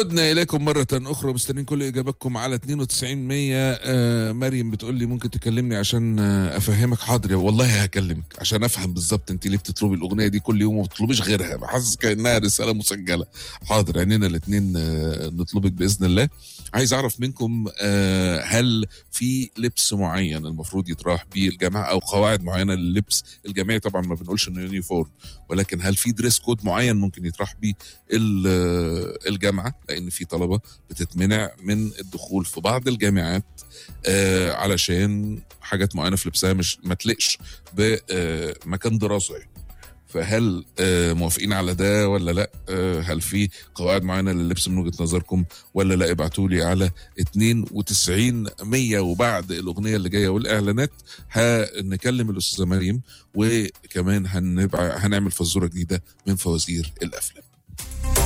عدنا اليكم مره اخرى مستنيين كل اجاباتكم على 92 100 آه مريم بتقول لي ممكن تكلمني عشان آه افهمك حاضر يا والله هكلمك عشان افهم بالظبط انت ليه بتطلبي الاغنيه دي كل يوم وما بتطلبيش غيرها حاسس كانها رساله مسجله حاضر عينينا الاثنين آه نطلبك باذن الله عايز اعرف منكم آه هل في لبس معين المفروض يتراح بيه الجامعه او قواعد معينه لللبس الجامعي طبعا ما بنقولش انه يونيفورم ولكن هل في دريس كود معين ممكن يتراح بيه الجامعه لان في طلبه بتتمنع من الدخول في بعض الجامعات آه علشان حاجات معينه في لبسها مش ما تلقش بمكان دراسه يعني. فهل آه موافقين على ده ولا لا آه هل في قواعد معينه لللبس من وجهه نظركم ولا لا ابعتوا لي على 92 100 وبعد الاغنيه اللي جايه والاعلانات هنكلم الاستاذه مريم وكمان هنبع... هنعمل فزوره جديده من فوازير الافلام